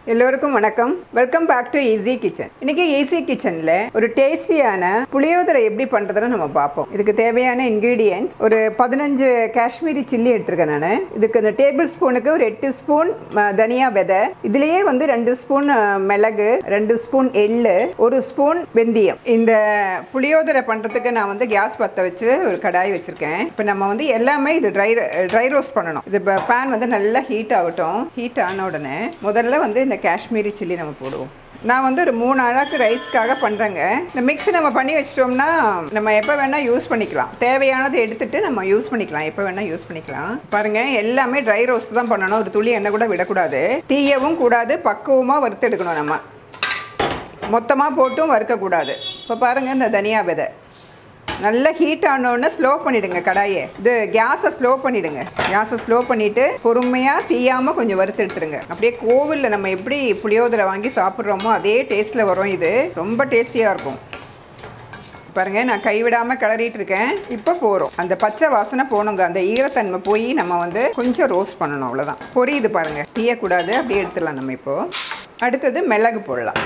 எல்லோருக்கும் வணக்கம் welcome back to easy kitchen இன்னைக்கு ஈஸி கிச்சன்ல ஒரு டேஸ்டியான புளியோதரை எப்படி பண்றதுன்னு நம்ம பார்ப்போம் இதுக்கு தேவையான இன்கிரீடியன்ஸ் ஒரு பதினஞ்சு காஷ்மீரி சில்லி எடுத்திருக்கேன் நான் இதுக்கு இந்த டேபிள் ஸ்பூனுக்கு ஒரு எட்டு ஸ்பூன் ம, தனியா விதை இதுலயே வந்து ரெண்டு ஸ்பூன் அஹ், மிளகு ரெண்டு ஸ்பூன் எள்ளு ஒரு ஸ்பூன் வெந்தயம் இந்த புளியோதரை பண்றதுக்கு நான் வந்து கேஸ் பற்ற வச்சு ஒரு கடாய் வச்சிருக்கேன் இப்போ நம்ம வந்து எல்லாமே இது ட்ரை ட்ரை ரோஸ்ட் பண்ணணும் இது பேன் வந்து நல்லா ஹீட் ஆகட்டும் ஹீட் ஆன உடனே முதல்ல வந்து இந்த காஷ்மீரி சில்லி நம்ம போடுவோம் நான் வந்து ஒரு மூணு அழகு ரைஸ்க்காக பண்ணுறேங்க இந்த மிக்ஸ் நம்ம பண்ணி வச்சிட்டோம்னா நம்ம எப்போ வேணால் யூஸ் பண்ணிக்கலாம் தேவையானதை எடுத்துட்டு நம்ம யூஸ் பண்ணிக்கலாம் எப்போ வேணால் யூஸ் பண்ணிக்கலாம் பாருங்க எல்லாமே ட்ரை ரோஸ்ட் தான் பண்ணணும் ஒரு துளி எண்ணெய் கூட விடக்கூடாது தீயவும் கூடாது பக்குவமாக வறுத்தெடுக்கணும் நம்ம மொத்தமாக போட்டும் வறுக்கக்கூடாது இப்போ பாருங்கள் இந்த தனியா விதை நல்லா ஹீட் ஆனோடனே ஸ்லோ பண்ணிடுங்க கடாயை இது கேஸை ஸ்லோ பண்ணிடுங்க கேஸை ஸ்லோ பண்ணிவிட்டு பொறுமையாக தீயாமல் கொஞ்சம் வறுத்து எடுத்துருங்க அப்படியே கோவிலில் நம்ம எப்படி புளியோதரை வாங்கி சாப்பிட்றோமோ அதே டேஸ்ட்டில் வரும் இது ரொம்ப டேஸ்டியாக இருக்கும் பாருங்க நான் கைவிடாமல் கிளறிட்டு இருக்கேன் இப்போ போகிறோம் அந்த பச்சை வாசனை போகணுங்க அந்த ஈரத்தன்மை போய் நம்ம வந்து கொஞ்சம் ரோஸ்ட் பண்ணணும் அவ்வளோதான் பொரியுது பாருங்க தீயக்கூடாது அப்படியே எடுத்துடலாம் நம்ம இப்போ அடுத்தது மிளகு போடலாம்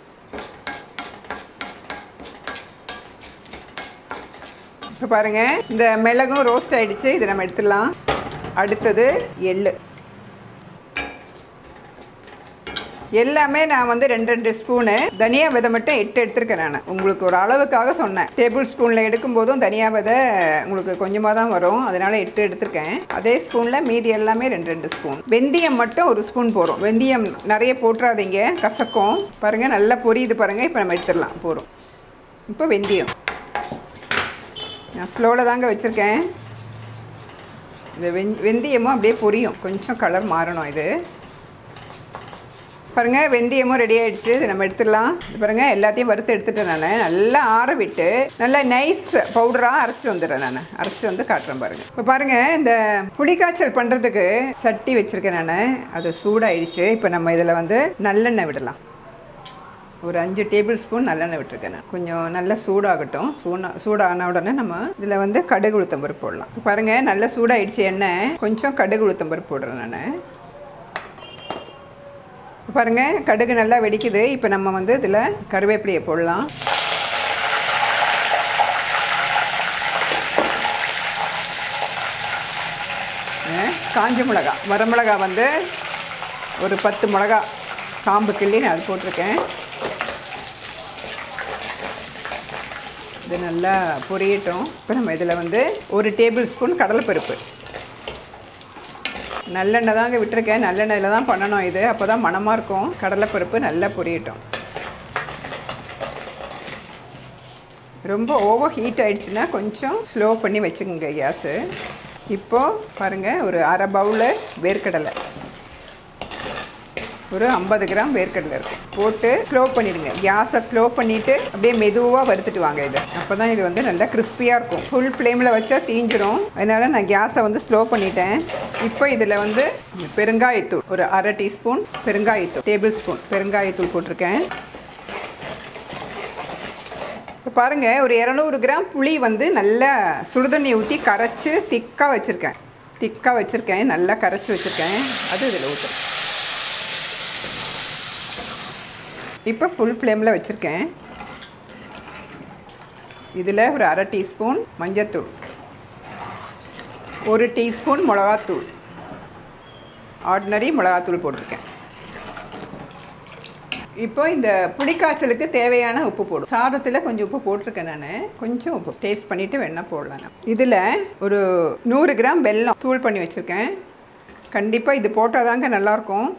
இப்போ பாருங்க இந்த மிளகும் ரோஸ்ட் ஆயிடுச்சு இதை நம்ம எடுத்துடலாம் அடுத்தது எள்ளு எல்லாமே நான் வந்து ரெண்டு ரெண்டு ஸ்பூனு தனியா விதை மட்டும் எட்டு எடுத்திருக்கேன் நான் உங்களுக்கு ஒரு அளவுக்காக சொன்னேன் டேபிள் ஸ்பூனில் எடுக்கும்போதும் தனியா விதை உங்களுக்கு கொஞ்சமாக தான் வரும் அதனால எட்டு எடுத்திருக்கேன் அதே ஸ்பூனில் மீதி எல்லாமே ரெண்டு ரெண்டு ஸ்பூன் வெந்தயம் மட்டும் ஒரு ஸ்பூன் போகிறோம் வெந்தயம் நிறைய போட்டுறாதீங்க கசக்கும் பாருங்கள் நல்லா பொரியுது பாருங்கள் இப்போ நம்ம எடுத்துடலாம் போகிறோம் இப்போ வெந்தயம் நான் ஸ்லோவில் தாங்க வச்சுருக்கேன் இந்த வெந் வெந்தயமும் அப்படியே பொரியும் கொஞ்சம் கலர் மாறணும் இது பாருங்கள் வெந்தயமும் ரெடி ஆயிடுச்சு இதை நம்ம எடுத்துடலாம் இது பாருங்கள் எல்லாத்தையும் வறுத்து எடுத்துட்டேன் நான் நல்லா ஆற விட்டு நல்லா நைஸ் பவுடராக அரைச்சிட்டு வந்துடுறேன் நான் அரைச்சிட்டு வந்து காட்டுறேன் பாருங்கள் இப்போ பாருங்கள் இந்த புளிக்காய்ச்சல் பண்ணுறதுக்கு சட்டி வச்சுருக்கேன் நான் அது சூடாயிடுச்சு இப்போ நம்ம இதில் வந்து நல்லெண்ணெய் விடலாம் ஒரு அஞ்சு டேபிள் ஸ்பூன் நல்லெண்ணெய் விட்டுருக்கேன் நான் கொஞ்சம் நல்லா சூடாகட்டும் சூடா சூடான உடனே நம்ம இதில் வந்து கடுகு உளுத்தம் பருப்பு போடலாம் பாருங்கள் நல்லா சூடாயிடுச்சு எண்ணெய் கொஞ்சம் கடுகு உளுத்தம் பருப்பு போடுறேன் நான் பாருங்க கடுகு நல்லா வெடிக்குது இப்போ நம்ம வந்து இதில் கருவேப்பிலையை போடலாம் அஹ், காஞ்ச மிளகா வரமிளகா வந்து ஒரு பத்து மிளகா காம்பு கிள்ளி நான் அது போட்டிருக்கேன் இது நல்லா பொரியட்டும் இப்போ நம்ம இதில் வந்து ஒரு டேபிள் ஸ்பூன் கடலைப்பருப்பு நல்லெண்ணெய் தாங்க விட்டுருக்கேன் நல்லெண்ணெயில் தான் பண்ணணும் இது அப்போ தான் மணமாக இருக்கும் கடலைப்பருப்பு நல்லா பொரியட்டும் ரொம்ப ஓவர் ஹீட் ஆயிடுச்சுன்னா கொஞ்சம் ஸ்லோ பண்ணி வச்சுக்கோங்க கேஸு இப்போது பாருங்கள் ஒரு அரை பவுலு வேர்க்கடலை ஒரு ஐம்பது கிராம் வேர்க்கடலை இருக்கும் போட்டு ஸ்லோ பண்ணிடுங்க கேஸை ஸ்லோ பண்ணிவிட்டு அப்படியே மெதுவாக வறுத்துட்டு வாங்க இது அப்போ தான் இது வந்து நல்லா கிறிஸ்பியாக இருக்கும் ஃபுல் ஃப்ளேமில் வச்சா தீஞ்சிரும் அதனால் நான் கேஸை வந்து ஸ்லோ பண்ணிட்டேன் இப்போ இதில் வந்து பெருங்காயத்தூள் ஒரு அரை டீஸ்பூன் பெருங்காயத்தூள் டேபிள் ஸ்பூன் பெருங்காயத்தூள் போட்டிருக்கேன் இப்போ பாருங்கள் ஒரு இரநூறு கிராம் புளி வந்து நல்லா சுடுதண்ணி ஊற்றி கரைச்சி திக்காக வச்சுருக்கேன் திக்காக வச்சுருக்கேன் நல்லா கரைச்சி வச்சுருக்கேன் அது இதில் ஊற்றுறேன் இப்போ ஃபுல் ஃப்ளேமில் வச்சுருக்கேன் இதில் ஒரு அரை டீஸ்பூன் மஞ்சத்தூள் ஒரு டீஸ்பூன் மிளகாத்தூள் ஆர்டினரி மிளகாத்தூள் போட்டிருக்கேன் இப்போ இந்த புளிக்காய்ச்சலுக்கு தேவையான உப்பு போடும் சாதத்தில் கொஞ்சம் உப்பு போட்டிருக்கேன் நான் கொஞ்சம் உப்பு டேஸ்ட் பண்ணிவிட்டு வேணால் போடலாம் நான் இதில் ஒரு நூறு கிராம் வெல்லம் தூள் பண்ணி வச்சுருக்கேன் கண்டிப்பாக இது போட்டால் தாங்க நல்லாயிருக்கும்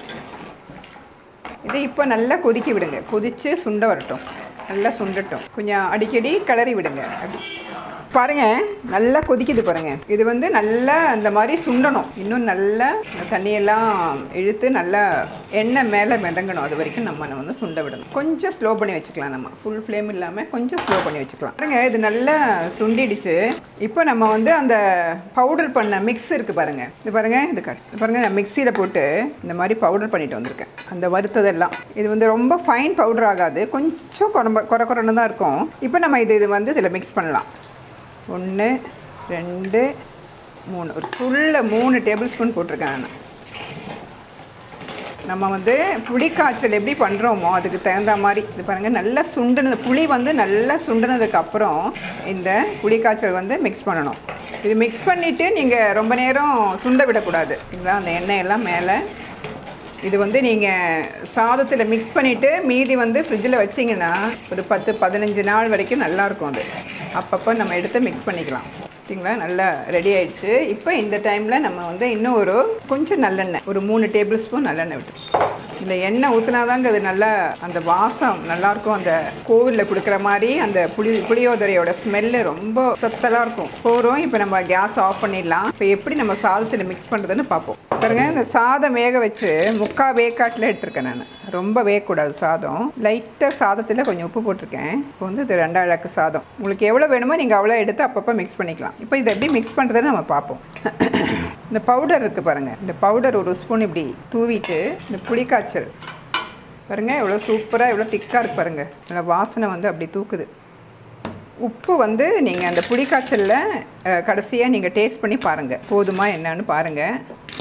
இது இப்போ நல்லா கொதிக்க விடுங்க கொதித்து சுண்ட வரட்டும் நல்லா சுண்டட்டும் கொஞ்சம் அடிக்கடி கிளறி விடுங்க அப்படி பாருங்க நல்லா கொதிக்குது பாருங்க இது வந்து நல்லா அந்த மாதிரி சுண்டணும் இன்னும் நல்லா இந்த தண்ணியெல்லாம் இழுத்து நல்லா எண்ணெய் மேலே மிதங்கணும் அது வரைக்கும் நம்ம நம்ம வந்து சுண்ட விடணும் கொஞ்சம் ஸ்லோ பண்ணி வச்சுக்கலாம் நம்ம ஃபுல் ஃப்ளேம் இல்லாமல் கொஞ்சம் ஸ்லோ பண்ணி வச்சுக்கலாம் பாருங்க இது நல்லா சுண்டிடுச்சு இப்போ நம்ம வந்து அந்த பவுடர் பண்ண மிக்ஸ் இருக்குது பாருங்க இது பாருங்க இது கட் இது பாருங்க நான் மிக்சியில் போட்டு இந்த மாதிரி பவுடர் பண்ணிட்டு வந்திருக்கேன் அந்த வறுத்ததெல்லாம் இது வந்து ரொம்ப ஃபைன் பவுடர் ஆகாது கொஞ்சம் குறம்ப குறை குறைன்னு தான் இருக்கும் இப்போ நம்ம இது இது வந்து இதில் மிக்ஸ் பண்ணலாம் ஒன்று ரெண்டு மூணு ஒரு ஃபுல்ல மூணு டேபிள் ஸ்பூன் போட்டிருக்கேன் நான் நம்ம வந்து புளி காய்ச்சல் எப்படி பண்ணுறோமோ அதுக்கு தகுந்த மாதிரி இது பாருங்கள் நல்லா சுண்டுனது புளி வந்து நல்லா சுண்டுனதுக்கு அப்புறம் இந்த புளி காய்ச்சல் வந்து மிக்ஸ் பண்ணணும் இது மிக்ஸ் பண்ணிவிட்டு நீங்கள் ரொம்ப நேரம் சுண்ட விடக்கூடாது இதுதான் அந்த எண்ணெய் எல்லாம் மேலே இது வந்து நீங்கள் சாதத்தில் மிக்ஸ் பண்ணிவிட்டு மீதி வந்து ஃப்ரிட்ஜில் வச்சிங்கன்னா ஒரு பத்து பதினஞ்சு நாள் வரைக்கும் நல்லாயிருக்கும் அது அப்பப்போ நம்ம எடுத்து மிக்ஸ் பண்ணிக்கலாம் சரிங்களா நல்லா ரெடி ஆயிடுச்சு இப்போ இந்த டைமில் நம்ம வந்து இன்னும் ஒரு கொஞ்சம் நல்லெண்ணெய் ஒரு மூணு டேபிள் ஸ்பூன் நல்லெண்ணெய் விட்டு இந்த எண்ணெய் ஊற்றினாதாங்க அது நல்லா அந்த வாசம் நல்லாயிருக்கும் அந்த கோவிலில் கொடுக்குற மாதிரி அந்த புளி புளியோதரையோட ஸ்மெல்லு ரொம்ப சத்தலாக இருக்கும் போகிறோம் இப்போ நம்ம கேஸ் ஆஃப் பண்ணிடலாம் இப்போ எப்படி நம்ம சாதத்தில் மிக்ஸ் பண்ணுறதுன்னு பார்ப்போம் பாருங்க இந்த சாதம் வேக வச்சு முக்கால் வேக்காட்டில் எடுத்திருக்கேன் நான் ரொம்ப வேகக்கூடாது சாதம் லைட்டாக சாதத்தில் கொஞ்சம் உப்பு போட்டிருக்கேன் இப்போ வந்து இது ரெண்டாம் இலக்கு சாதம் உங்களுக்கு எவ்வளோ வேணுமோ நீங்கள் அவ்வளோ எடுத்து அப்பப்போ மிக்ஸ் பண்ணிக்கலாம் இப்போ இதை எப்படி மிக்ஸ் பண்ணுறதுன்னு நம்ம பார்ப்போம் இந்த பவுடர் இருக்குது பாருங்கள் இந்த பவுடர் ஒரு ஸ்பூன் இப்படி தூவிட்டு இந்த புளிக்காய்ச்சல் பாருங்கள் எவ்வளோ சூப்பராக எவ்வளோ திக்காக இருக்கு பாருங்கள் நல்லா வாசனை வந்து அப்படி தூக்குது உப்பு வந்து நீங்கள் அந்த புளிக்காய்ச்சலில் கடைசியாக நீங்கள் டேஸ்ட் பண்ணி பாருங்கள் போதுமா என்னன்னு பாருங்கள்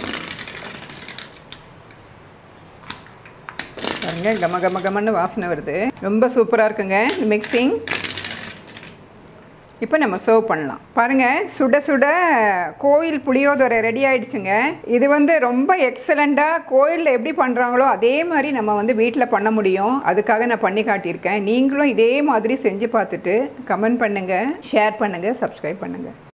பாருங்க கம கம கமன்னு வாசனை வருது ரொம்ப சூப்பராக இருக்குங்க இந்த மிக்சிங் இப்போ நம்ம சர்வ் பண்ணலாம் பாருங்க சுட சுட கோயில் புளியோதரை ரெடி ஆயிடுச்சுங்க இது வந்து ரொம்ப எக்ஸலண்ட்டாக கோயிலில் எப்படி பண்ணுறாங்களோ அதே மாதிரி நம்ம வந்து வீட்டில் பண்ண முடியும் அதுக்காக நான் பண்ணி காட்டியிருக்கேன் நீங்களும் இதே மாதிரி செஞ்சு பார்த்துட்டு கமெண்ட் பண்ணுங்கள் ஷேர் பண்ணுங்கள் சப்ஸ்கிரைப் பண்ணுங்கள்